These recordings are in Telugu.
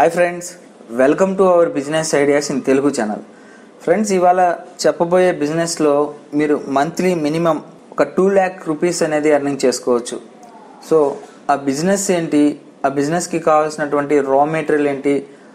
hi friends welcome to our business ideas in Telugu channel friends ఇవాళ చెప్పబోయే బిజినెస్లో మీరు మంత్లీ మినిమం ఒక టూ ల్యాక్ రూపీస్ అనేది ఎర్నింగ్ చేసుకోవచ్చు సో ఆ బిజినెస్ ఏంటి ఆ బిజినెస్కి కావాల్సినటువంటి రా మెటీరియల్ ఏంటి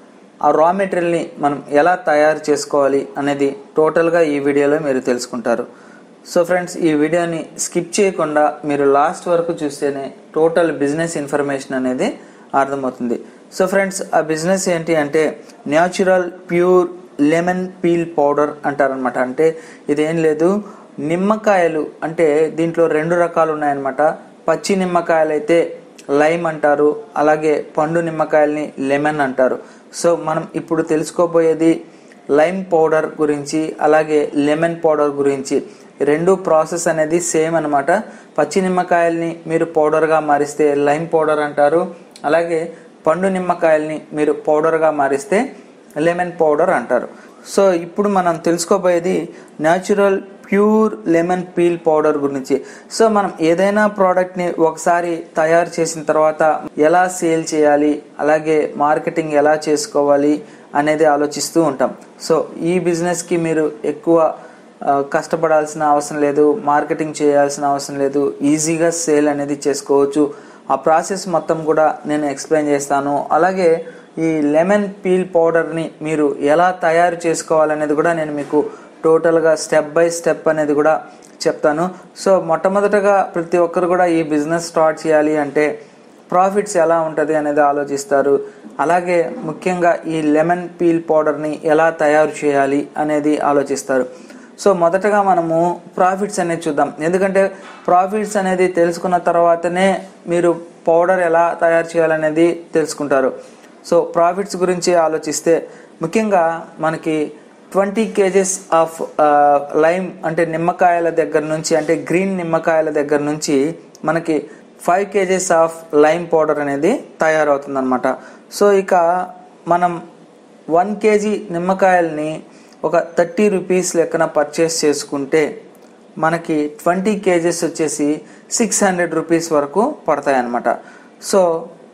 ఆ రా మెటీరియల్ని మనం ఎలా తయారు చేసుకోవాలి అనేది టోటల్గా ఈ వీడియోలో మీరు తెలుసుకుంటారు సో ఫ్రెండ్స్ ఈ వీడియోని స్కిప్ చేయకుండా మీరు లాస్ట్ వరకు చూస్తేనే టోటల్ బిజినెస్ ఇన్ఫర్మేషన్ అనేది అర్థమవుతుంది సో ఫ్రెండ్స్ ఆ బిజినెస్ ఏంటి అంటే natural pure lemon peel powder అంటారనమాట అంటే ఇదేం లేదు నిమ్మకాయలు అంటే దీంట్లో రెండు రకాలు ఉన్నాయన్నమాట పచ్చి నిమ్మకాయలు అయితే లైమ్ అంటారు అలాగే పండు నిమ్మకాయల్ని లెమన్ అంటారు సో మనం ఇప్పుడు తెలుసుకోబోయేది లైమ్ పౌడర్ గురించి అలాగే లెమన్ పౌడర్ గురించి ఈ రెండు ప్రాసెస్ అనేది సేమ్ అనమాట పచ్చి నిమ్మకాయల్ని మీరు పౌడర్గా మారిస్తే లైమ్ పౌడర్ అంటారు అలాగే పండు నిమ్మకాయల్ని మీరు పౌడర్గా మారిస్తే లెమన్ పౌడర్ అంటారు సో ఇప్పుడు మనం తెలుసుకోబోయేది natural pure lemon peel powder గురించి సో మనం ఏదైనా ప్రోడక్ట్ని ఒకసారి తయారు చేసిన తర్వాత ఎలా సేల్ చేయాలి అలాగే మార్కెటింగ్ ఎలా చేసుకోవాలి అనేది ఆలోచిస్తూ ఉంటాం సో ఈ బిజినెస్కి మీరు ఎక్కువ ఆ, కష్టపడాల్సిన అవసరం లేదు మార్కెటింగ్ చేయాల్సిన అవసరం లేదు ఈజీగా సేల్ అనేది చేసుకోవచ్చు ఆ ప్రాసెస్ మొత్తం కూడా నేను ఎక్స్ప్లెయిన్ చేస్తాను అలాగే ఈ లెమన్ పీల్ పౌడర్ని మీరు ఎలా తయారు చేసుకోవాలనేది కూడా నేను మీకు టోటల్గా స్టెప్ బై స్టెప్ అనేది కూడా చెప్తాను సో మొట్టమొదటగా ప్రతి ఒక్కరు కూడా ఈ బిజినెస్ స్టార్ట్ చేయాలి అంటే ప్రాఫిట్స్ ఎలా ఉంటుంది అనేది ఆలోచిస్తారు అలాగే ముఖ్యంగా ఈ లెమన్ పీల్ పౌడర్ని ఎలా తయారు చేయాలి అనేది ఆలోచిస్తారు సో మొదటగా మనము ప్రాఫిట్స్ అనేది చూద్దాం ఎందుకంటే ప్రాఫిట్స్ అనేది తెలుసుకున్న తర్వాతనే మీరు పౌడర్ ఎలా తయారు చేయాలనేది తెలుసుకుంటారు సో ప్రాఫిట్స్ గురించి ఆలోచిస్తే ముఖ్యంగా మనకి ట్వంటీ కేజెస్ ఆఫ్ లైమ్ అంటే నిమ్మకాయల దగ్గర నుంచి అంటే గ్రీన్ నిమ్మకాయల దగ్గర నుంచి మనకి five kgs of lime powder అనేది తయారవుతుంది అనమాట సో ఇక మనం వన్ కేజీ నిమ్మకాయల్ని ఒక థర్టీ రూపీస్ లెక్కన పర్చేస్ చేసుకుంటే మనకి ట్వంటీ కేజెస్ వచ్చేసి సిక్స్ హండ్రెడ్ రూపీస్ వరకు పడతాయి అన్నమాట సో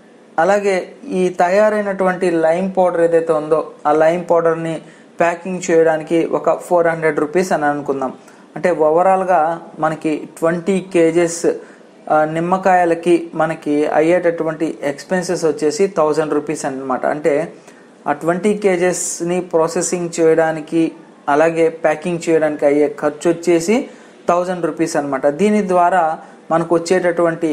అలాగే ఈ తయారైనటువంటి లైమ్ పౌడర్ ఏదైతే ఉందో ఆ లైమ్ పౌడర్ని ప్యాకింగ్ చేయడానికి ఒక ఫోర్ హండ్రెడ్ రూపీస్ అని అనుకుందాం అంటే ఓవరాల్గా మనకి ట్వంటీ కేజెస్ నిమ్మకాయలకి మనకి అయ్యేటటువంటి ఎక్స్పెన్సెస్ వచ్చేసి థౌజండ్ రూపీస్ అనమాట అంటే ఆ ట్వంటీ కేజెస్ని ప్రాసెసింగ్ చేయడానికి అలాగే ప్యాకింగ్ చేయడానికి అయ్యే ఖర్చు వచ్చేసి థౌజండ్ రూపీస్ అనమాట దీని ద్వారా మనకు వచ్చేటటువంటి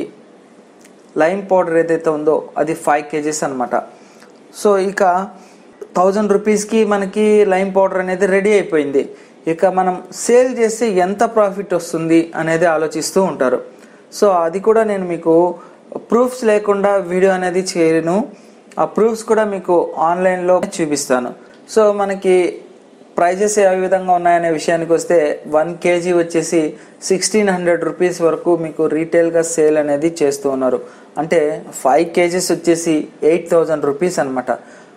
లైమ్ పౌడర్ ఏదైతే ఉందో అది ఫైవ్ కేజెస్ అనమాట సో ఇక థౌజండ్ రూపీస్కి మనకి లైమ్ పౌడర్ అనేది రెడీ అయిపోయింది ఇక మనం సేల్ చేస్తే ఎంత ప్రాఫిట్ వస్తుంది అనేది ఆలోచిస్తూ ఉంటారు సో అది కూడా నేను మీకు ప్రూఫ్స్ లేకుండా వీడియో అనేది చేయను ఆ ప్రూఫ్స్ కూడా మీకు ఆన్లైన్లో చూపిస్తాను సో మనకి ప్రైజెస్ ఏ విధంగా ఉన్నాయనే విషయానికి వస్తే వన్ కేజీ వచ్చేసి సిక్స్టీన్ హండ్రెడ్ రూపీస్ వరకు మీకు రీటైల్గా సేల్ అనేది చేస్తూ ఉన్నారు అంటే ఫైవ్ కేజెస్ వచ్చేసి ఎయిట్ థౌజండ్ రూపీస్ అనమాట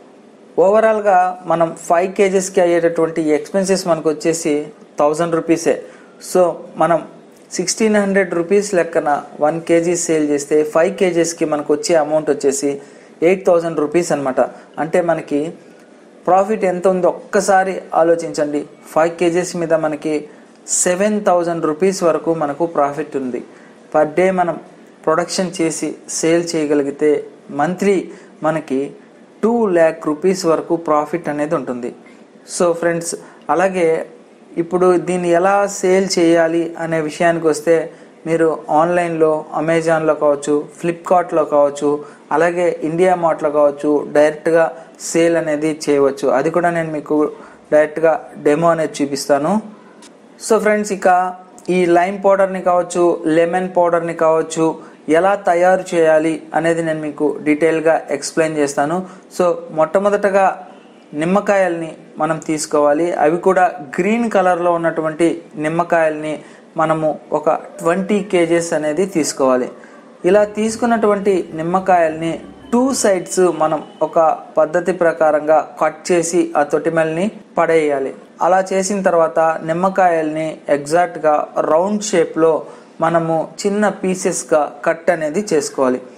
ఓవరాల్గా మనం ఫైవ్ కేజెస్కి అయ్యేటటువంటి ఎక్స్పెన్సెస్ మనకు వచ్చేసి థౌజండ్ రూపీసే సో మనం సిక్స్టీన్ హండ్రెడ్ రూపీస్ లెక్కన వన్ కేజీ సేల్ చేస్తే ఫైవ్ కేజెస్కి మనకు వచ్చే అమౌంట్ వచ్చేసి ఎయిట్ థౌజండ్ రూపీస్ అనమాట అంటే మనకి ప్రాఫిట్ ఎంత ఉందో ఒక్కసారి ఆలోచించండి ఫైవ్ కేజెస్ మీద మనకి సెవెన్ థౌజండ్ రూపీస్ వరకు మనకు ప్రాఫిట్ ఉంది పర్ డే మనం ప్రొడక్షన్ చేసి సేల్ చేయగలిగితే మంత్లీ మనకి టూ ల్యాక్ రూపీస్ వరకు ప్రాఫిట్ అనేది ఉంటుంది సో ఫ్రెండ్స్ అలాగే ఇప్పుడు దీన్ని ఎలా సేల్ చేయాలి అనే విషయానికి వస్తే మీరు ఆన్లైన్లో అమెజాన్లో కావచ్చు ఫ్లిప్కార్ట్లో కావచ్చు అలాగే ఇండియా మార్ట్లో కావచ్చు డైరెక్ట్గా సేల్ అనేది చేయవచ్చు అది కూడా నేను మీకు డైరెక్ట్గా డెమో అనేది చూపిస్తాను సో ఫ్రెండ్స్ ఇక ఈ లైమ్ పౌడర్ని కావచ్చు లెమన్ పౌడర్ని కావచ్చు ఎలా తయారు చేయాలి అనేది నేను మీకు డీటెయిల్గా ఎక్స్ప్లెయిన్ చేస్తాను సో మొట్టమొదటగా నిమ్మకాయల్ని మనం తీసుకోవాలి అవి కూడా గ్రీన్ కలర్లో ఉన్నటువంటి నిమ్మకాయల్ని మనము ఒక ట్వంటీ కేజెస్ అనేది తీసుకోవాలి ఇలా తీసుకున్నటువంటి నిమ్మకాయల్ని టూ సైడ్స్ మనం ఒక పద్ధతి ప్రకారంగా కట్ చేసి ఆ తొటిమెల్ని పడేయాలి అలా చేసిన తర్వాత నిమ్మకాయల్ని ఎగ్జాక్ట్గా రౌండ్ షేప్లో మనము చిన్న పీసెస్గా కట్ అనేది చేసుకోవాలి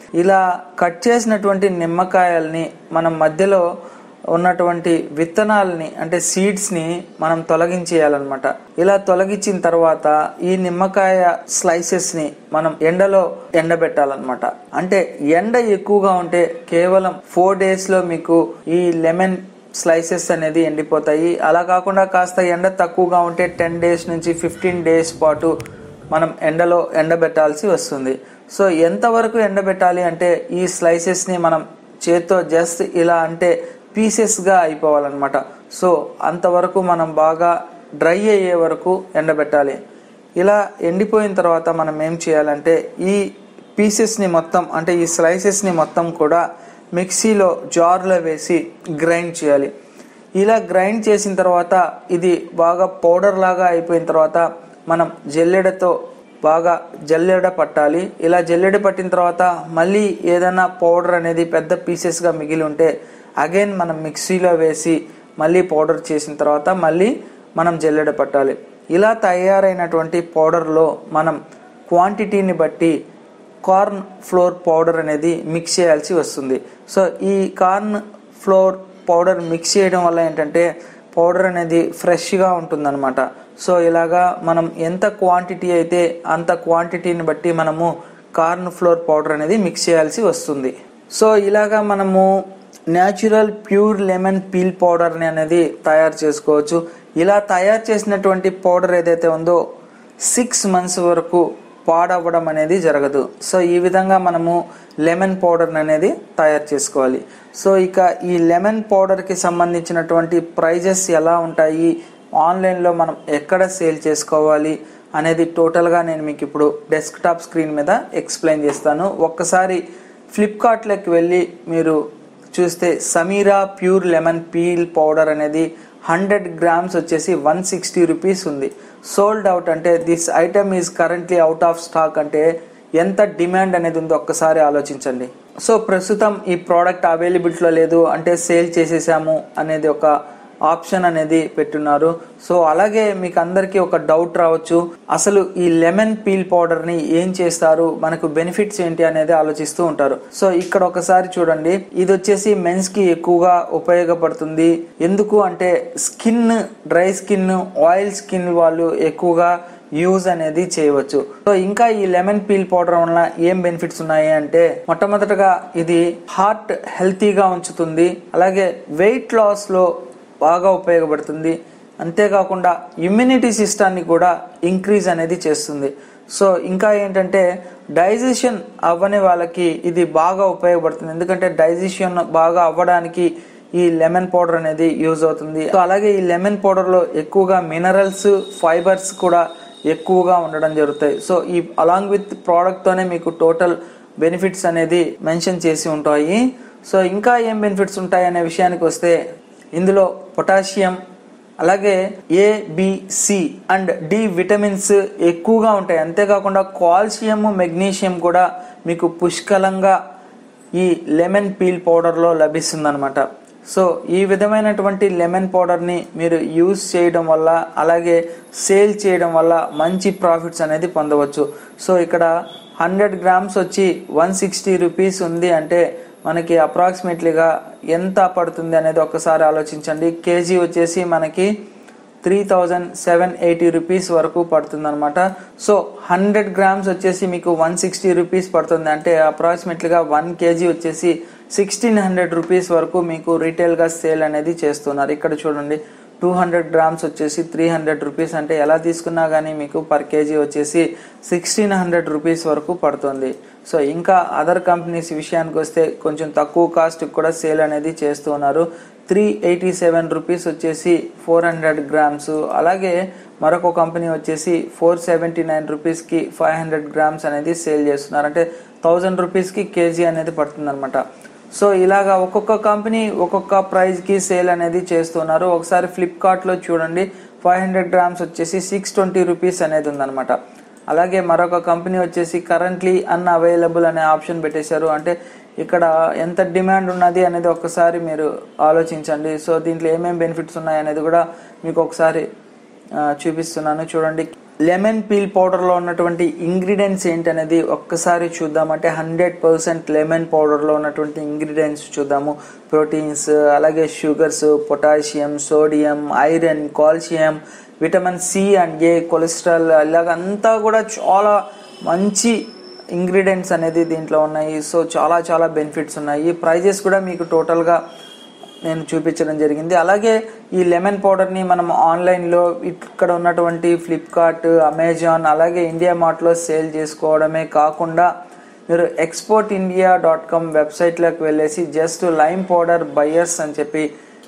ఇలా కట్ చేసినటువంటి నిమ్మకాయల్ని మనం మధ్యలో ఉన్నటువంటి విత్తనాలని అంటే సీడ్స్ని మనం తొలగించేయాలన్నమాట ఇలా తొలగించిన తర్వాత ఈ నిమ్మకాయ స్లైసెస్ని మనం ఎండలో ఎండబెట్టాలన్నమాట అంటే ఎండ ఎక్కువగా ఉంటే కేవలం ఫోర్ డేస్లో మీకు ఈ లెమన్ స్లైసెస్ అనేది ఎండిపోతాయి అలా కాకుండా కాస్త ఎండ తక్కువగా ఉంటే టెన్ డేస్ నుంచి ఫిఫ్టీన్ డేస్ పాటు మనం ఎండలో ఎండబెట్టాల్సి వస్తుంది సో ఎంతవరకు ఎండబెట్టాలి అంటే ఈ స్లైసెస్ని మనం చేత్తో జస్ట్ ఇలా అంటే పీసెస్గా అయిపోవాలన్నమాట సో అంతవరకు మనం బాగా డ్రై అయ్యే వరకు ఎండబెట్టాలి ఇలా ఎండిపోయిన తర్వాత మనం ఏం చేయాలంటే ఈ పీసెస్ని మొత్తం అంటే ఈ స్లైసెస్ని మొత్తం కూడా మిక్సీలో జార్లో వేసి గ్రైండ్ చేయాలి ఇలా గ్రైండ్ చేసిన తర్వాత ఇది బాగా పౌడర్ లాగా అయిపోయిన తర్వాత మనం జల్లెడతో బాగా జల్లెడ పట్టాలి ఇలా జల్లెడ పట్టిన తర్వాత మళ్ళీ ఏదైనా పౌడర్ అనేది పెద్ద పీసెస్గా మిగిలి ఉంటే అగైన్ మనం మిక్సీలో వేసి మళ్ళీ పౌడర్ చేసిన తర్వాత మళ్ళీ మనం జల్లెడ పట్టాలి ఇలా తయారైనటువంటి పౌడర్లో మనం క్వాంటిటీని బట్టి కార్న్ ఫ్లోర్ పౌడర్ అనేది మిక్స్ చేయాల్సి వస్తుంది సో ఈ కార్న్ ఫ్లోర్ పౌడర్ మిక్స్ చేయడం వల్ల ఏంటంటే పౌడర్ అనేది ఫ్రెష్గా ఉంటుందన్నమాట సో ఇలాగా మనం ఎంత క్వాంటిటీ అయితే అంత క్వాంటిటీని బట్టి మనము కార్న్ ఫ్లోర్ పౌడర్ అనేది మిక్స్ చేయాల్సి వస్తుంది సో ఇలాగా మనము న్యాచురల్ ప్యూర్ లెమన్ పీల్ పౌడర్ని అనేది తయారు చేసుకోవచ్చు ఇలా తయారు చేసినటువంటి పౌడర్ ఏదైతే ఉందో సిక్స్ మంత్స్ వరకు పాడవ్వడం అనేది జరగదు సో ఈ విధంగా మనము లెమన్ పౌడర్ అనేది తయారు చేసుకోవాలి సో ఇక ఈ లెమన్ పౌడర్కి సంబంధించినటువంటి ప్రైజెస్ ఎలా ఉంటాయి ఆన్లైన్లో మనం ఎక్కడ సేల్ చేసుకోవాలి అనేది టోటల్గా నేను మీకు ఇప్పుడు డెస్క్టాప్ స్క్రీన్ మీద ఎక్స్ప్లెయిన్ చేస్తాను ఒక్కసారి ఫ్లిప్కార్ట్లోకి వెళ్ళి మీరు చూస్తే Sameera pure lemon peel powder అనేది హండ్రెడ్ గ్రామ్స్ వచ్చేసి వన్ సిక్స్టీ రూపీస్ ఉంది సోల్డ్ అవుట్ అంటే this item is currently out of stock అంటే ఎంత డిమాండ్ అనేది ఉందో ఒక్కసారి ఆలోచించండి సో ప్రస్తుతం ఈ ప్రోడక్ట్ అవైలబిలిటీలో లేదు అంటే సేల్ చేసేసాము అనేది ఒక ఆప్షన్ అనేది పెట్టున్నారు సో అలాగే మీకు అందరికీ ఒక డౌట్ రావచ్చు అసలు ఈ లెమన్ పీల్ పౌడర్ ని ఏం చేస్తారు మనకు బెనిఫిట్స్ ఏంటి అనేది ఆలోచిస్తూ ఉంటారు సో ఇక్కడ ఒకసారి చూడండి ఇది వచ్చేసి మెన్స్ కి ఎక్కువగా ఉపయోగపడుతుంది ఎందుకు అంటే skin dry skin oil skin వాళ్ళు ఎక్కువగా యూజ్ అనేది చేయవచ్చు సో ఇంకా ఈ లెమన్ పీల్ పౌడర్ వల్ల ఏం బెనిఫిట్స్ ఉన్నాయి అంటే మొట్టమొదటగా ఇది హార్ట్ హెల్తీగా ఉంచుతుంది అలాగే వెయిట్ లాస్ లో బాగా ఉపయోగపడుతుంది అంతేకాకుండా ఇమ్యూనిటీ సిస్టాన్ని కూడా ఇంక్రీజ్ అనేది చేస్తుంది సో ఇంకా ఏంటంటే డైజెషన్ అవ్వని వాళ్ళకి ఇది బాగా ఉపయోగపడుతుంది ఎందుకంటే డైజెషన్ బాగా అవ్వడానికి ఈ లెమన్ పౌడర్ అనేది యూజ్ అవుతుంది సో అలాగే ఈ లెమన్ పౌడర్లో ఎక్కువగా మినరల్స్ ఫైబర్స్ కూడా ఎక్కువగా ఉండడం జరుగుతాయి సో ఈ అలాంగ్ విత్ ప్రోడక్ట్తోనే మీకు టోటల్ బెనిఫిట్స్ అనేది మెన్షన్ చేసి ఉంటాయి సో ఇంకా ఏం బెనిఫిట్స్ ఉంటాయి అనే విషయానికి వస్తే ఇందులో పొటాషియం అలాగే A C and D vitamins ఎక్కువగా ఉంటాయి అంతేకాకుండా కాల్షియం మెగ్నీషియం కూడా మీకు పుష్కలంగా ఈ లెమన్ పీల్ పౌడర్లో లభిస్తుందన్నమాట సో ఈ విధమైనటువంటి లెమన్ పౌడర్ని మీరు యూస్ చేయడం వల్ల అలాగే సేల్ చేయడం వల్ల మంచి ప్రాఫిట్స్ అనేది పొందవచ్చు సో ఇక్కడ హండ్రెడ్ గ్రామ్స్ వచ్చి వన్ సిక్స్టీ రూపీస్ ఉంది అంటే మనకి అప్రాక్సిమేట్లీగా ఎంత పడుతుంది అనేది ఒకసారి ఆలోచించండి కేజీ వచ్చేసి మనకి three thousand seven eighty rupees వరకు పడుతుంది అనమాట సో హండ్రెడ్ గ్రామ్స్ వచ్చేసి మీకు వన్ సిక్స్టీ రూపీస్ పడుతుంది అంటే అప్రాక్సిమేట్లీగా వన్ కేజీ వచ్చేసి సిక్స్టీన్ హండ్రెడ్ రూపీస్ వరకు మీకు రీటైల్గా సేల్ అనేది చేస్తున్నారు ఇక్కడ చూడండి టూ హండ్రెడ్ గ్రామ్స్ వచ్చేసి త్రీ హండ్రెడ్ రూపీస్ అంటే ఎలా తీసుకున్నా కానీ మీకు పర్ కేజీ వచ్చేసి సిక్స్టీన్ హండ్రెడ్ రూపీస్ వరకు పడుతుంది సో ఇంకా అదర్ కంపెనీస్ విషయానికి వస్తే కొంచెం తక్కువ కాస్ట్ కూడా సేల్ అనేది చేస్తూ ఉన్నారు త్రీ ఎయిటీ సెవెన్ రూపీస్ వచ్చేసి ఫోర్ హండ్రెడ్ గ్రామ్స్ అలాగే మరొక కంపెనీ వచ్చేసి ఫోర్ సెవెంటీ నైన్ రూపీస్కి ఫైవ్ హండ్రెడ్ గ్రామ్స్ అనేది సేల్ చేస్తున్నారు అంటే థౌజండ్ రూపీస్కి కేజీ అనేది పడుతుంది అనమాట సో ఇలాగా ఒక్కొక్క కంపెనీ ఒక్కొక్క ప్రైస్కి సేల్ అనేది చేస్తున్నారు ఒకసారి ఫ్లిప్కార్ట్లో చూడండి ఫైవ్ హండ్రెడ్ గ్రామ్స్ వచ్చేసి సిక్స్ ట్వంటీ రూపీస్ అనేది ఉందన్నమాట అలాగే మరొక కంపెనీ వచ్చేసి కరెంట్లీ అన్ అవైలబుల్ అనే ఆప్షన్ పెట్టేశారు అంటే ఇక్కడ ఎంత డిమాండ్ ఉన్నది అనేది ఒకసారి మీరు ఆలోచించండి సో దీంట్లో ఏమేమి బెనిఫిట్స్ ఉన్నాయి అనేది కూడా మీకు ఒకసారి ఆ, చూపిస్తున్నాను చూడండి లెమన్ పీల్ పౌడర్లో ఉన్నటువంటి ఇంగ్రీడియంట్స్ ఏంటనేది ఒక్కసారి చూద్దాం అంటే హండ్రెడ్ పర్సెంట్ లెమన్ పౌడర్లో ఉన్నటువంటి ఇంగ్రీడియంట్స్ చూద్దాము ప్రోటీన్స్ అలాగే sugars potassium sodium iron calcium vitamin C and A cholesterol ఇలాగంతా కూడా చాలా మంచి ఇంగ్రీడియంట్స్ అనేది దీంట్లో ఉన్నాయి సో చాలా చాలా బెనిఫిట్స్ ఉన్నాయి ప్రైజెస్ కూడా మీకు టోటల్గా నేను చూపించడం జరిగింది అలాగే ఈ లెమన్ పౌడర్ని మనం ఆన్లైన్లో ఇక్కడ ఉన్నటువంటి ఫ్లిప్కార్ట్ అమెజాన్ అలాగే ఇండియా మార్ట్లో సేల్ చేసుకోవడమే కాకుండా మీరు ఎక్స్పోర్ట్ ఇండియా డాట్ కామ్ వెబ్సైట్లోకి వెళ్ళేసి జస్ట్ లైమ్ పౌడర్ బయర్స్ అని చెప్పి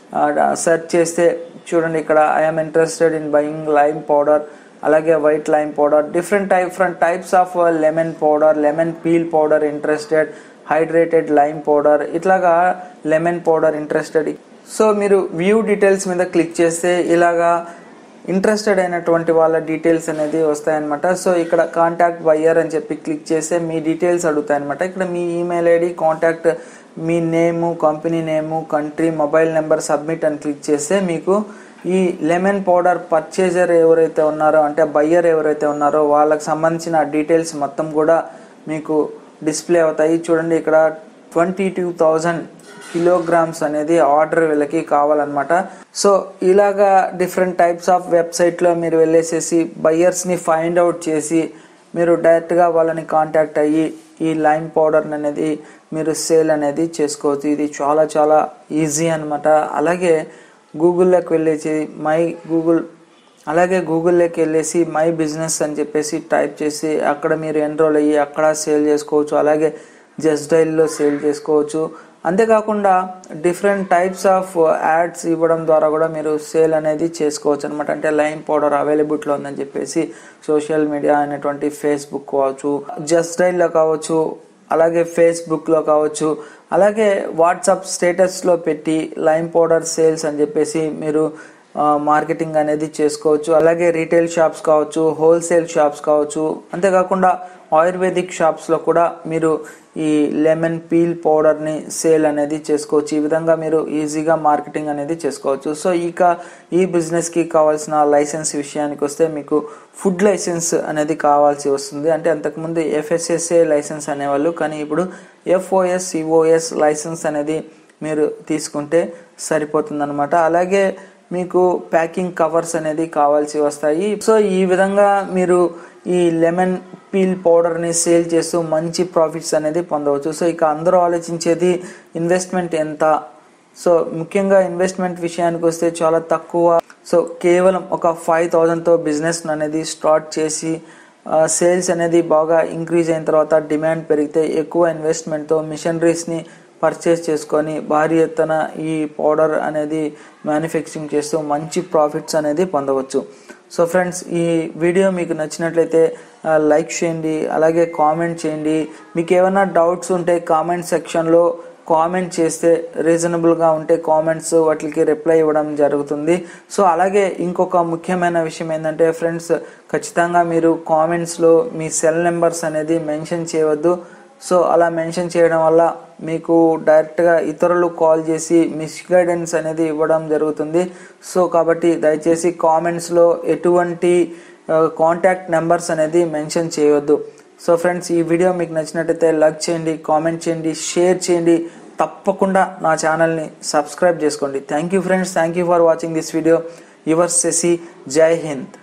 సెర్చ్ చేస్తే చూడండి ఇక్కడ I'm interested in buying lime powder అలాగే white lime powder different type different types of lemon powder lemon peel powder interested hydrated lime powder ఇట్లాగా లెమన్ పౌడర్ ఇంట్రెస్టెడ్ సో మీరు వ్యూ డీటెయిల్స్ మీద క్లిక్ చేస్తే ఇలాగా ఇంట్రెస్టెడ్ అయినటువంటి వాళ్ళ డీటెయిల్స్ అనేది వస్తాయన్నమాట సో ఇక్కడ కాంటాక్ట్ బయ్యర్ అని చెప్పి క్లిక్ చేస్తే మీ డీటెయిల్స్ అడుగుతాయన్నమాట ఇక్కడ మీ ఈమెయిల్ ఐడి కాంటాక్ట్ మీ name company name country mobile number submit అని క్లిక్ చేస్తే మీకు ఈ లెమన్ పౌడర్ పర్చేజర్ ఎవరైతే ఉన్నారో అంటే బయ్యర్ ఎవరైతే ఉన్నారో వాళ్ళకి సంబంధించిన డీటెయిల్స్ మొత్తం కూడా మీకు డిస్ప్లే అవుతాయి చూడండి ఇక్కడ ట్వంటీ టూ థౌజండ్ కిలోగ్రామ్స్ అనేది ఆర్డర్ వీళ్ళకి కావాలన్నమాట సో ఇలాగా డిఫరెంట్ టైప్స్ ఆఫ్ వెబ్సైట్లో మీరు వెళ్ళేసేసి బయ్యర్స్ని ఫైండ్ అవుట్ చేసి మీరు డైరెక్ట్గా వాళ్ళని కాంటాక్ట్ అయ్యి ఈ లైమ్ పౌడర్ అనేది మీరు సేల్ అనేది చేసుకోవచ్చు ఇది చాలా చాలా ఈజీ అనమాట అలాగే గూగుల్లోకి వెళ్ళేసి మై గూగుల్ అలాగే గూగుల్లోకి వెళ్ళేసి మై బిజినెస్ అని చెప్పేసి టైప్ చేసి అక్కడ మీరు ఎన్రోల్ అయ్యి అక్కడ సేల్ చేసుకోవచ్చు అలాగే జస్ట్ డైల్లో సేల్ చేసుకోవచ్చు అంతేకాకుండా డిఫరెంట్ టైప్స్ ఆఫ్ యాడ్స్ ఇవ్వడం ద్వారా కూడా మీరు సేల్ అనేది చేసుకోవచ్చు అనమాట అంటే లైమ్ పౌడర్ అవైలబిలిటీలో ఉందని చెప్పేసి సోషల్ మీడియా అనేటువంటి ఫేస్బుక్ కావచ్చు జస్ట్ డైల్లో కావచ్చు అలాగే ఫేస్బుక్లో కావచ్చు అలాగే వాట్సాప్ స్టేటస్లో పెట్టి లైమ్ పౌడర్ సేల్స్ అని చెప్పేసి మీరు మార్కెటింగ్ అనేది చేసుకోవచ్చు అలాగే రీటైల్ షాప్స్ కావచ్చు హోల్సేల్ షాప్స్ కావచ్చు అంతేకాకుండా ఆయుర్వేదిక్ షాప్స్లో కూడా మీరు ఈ లెమన్ పీల్ పౌడర్ని సేల్ అనేది చేసుకోవచ్చు ఈ విధంగా మీరు ఈజీగా మార్కెటింగ్ అనేది చేసుకోవచ్చు సో ఇక ఈ బిజినెస్కి కావాల్సిన లైసెన్స్ విషయానికి వస్తే మీకు ఫుడ్ లైసెన్స్ అనేది కావాల్సి వస్తుంది అంటే అంతకుముందు ఎఫ్ఎస్ఎస్ఏ లైసెన్స్ అనేవాళ్ళు కానీ ఇప్పుడు ఎఫ్ఓఎస్ సిఓఎస్ లైసెన్స్ అనేది మీరు తీసుకుంటే సరిపోతుంది అనమాట అలాగే మీకు ప్యాకింగ్ కవర్స్ అనేది కావాల్సి వస్తాయి సో ఈ విధంగా మీరు ఈ లెమన్ పీల్ పౌడర్ని సేల్ చేస్తూ మంచి ప్రాఫిట్స్ అనేది పొందవచ్చు సో ఇక అందరూ ఆలోచించేది ఇన్వెస్ట్మెంట్ ఎంత సో ముఖ్యంగా ఇన్వెస్ట్మెంట్ విషయానికి వస్తే చాలా తక్కువ సో కేవలం ఒక ఫైవ్ థౌజండ్తో బిజినెస్ అనేది స్టార్ట్ చేసి సేల్స్ అనేది బాగా ఇంక్రీజ్ అయిన తర్వాత డిమాండ్ పెరిగితే ఎక్కువ ఇన్వెస్ట్మెంట్తో మిషనరీస్ని పర్చేస్ చేసుకొని భారీ ఎత్తున ఈ పౌడర్ అనేది మ్యానుఫ్యాక్చరింగ్ చేస్తూ మంచి ప్రాఫిట్స్ అనేది పొందవచ్చు సో ఫ్రెండ్స్ ఈ వీడియో మీకు నచ్చినట్లయితే లైక్ చేయండి అలాగే కామెంట్ చేయండి మీకు ఏమైనా డౌట్స్ ఉంటే కామెంట్ సెక్షన్లో కామెంట్ చేస్తే రీజనబుల్గా ఉంటే కామెంట్స్ వాటికి రిప్లై ఇవ్వడం జరుగుతుంది సో అలాగే ఇంకొక ముఖ్యమైన విషయం ఏంటంటే ఫ్రెండ్స్ ఖచ్చితంగా మీరు కామెంట్స్లో మీ సెల్ నెంబర్స్ అనేది మెన్షన్ చేయవద్దు సో అలా మెన్షన్ చేయడం వల్ల మీకు డైరెక్ట్గా ఇతరులు కాల్ చేసి మిస్గైడెన్స్ అనేది ఇవ్వడం జరుగుతుంది సో కాబట్టి దయచేసి కామెంట్స్లో ఎటువంటి కాంటాక్ట్ నెంబర్స్ అనేది మెన్షన్ చేయవద్దు సో ఫ్రెండ్స్ ఈ వీడియో మీకు నచ్చినట్టయితే లైక్ చేయండి కామెంట్ చేయండి షేర్ చేయండి తప్పకుండా నా ఛానల్ని సబ్స్క్రైబ్ చేసుకోండి thank you friends thank you for watching this video your Shashi Jai Hind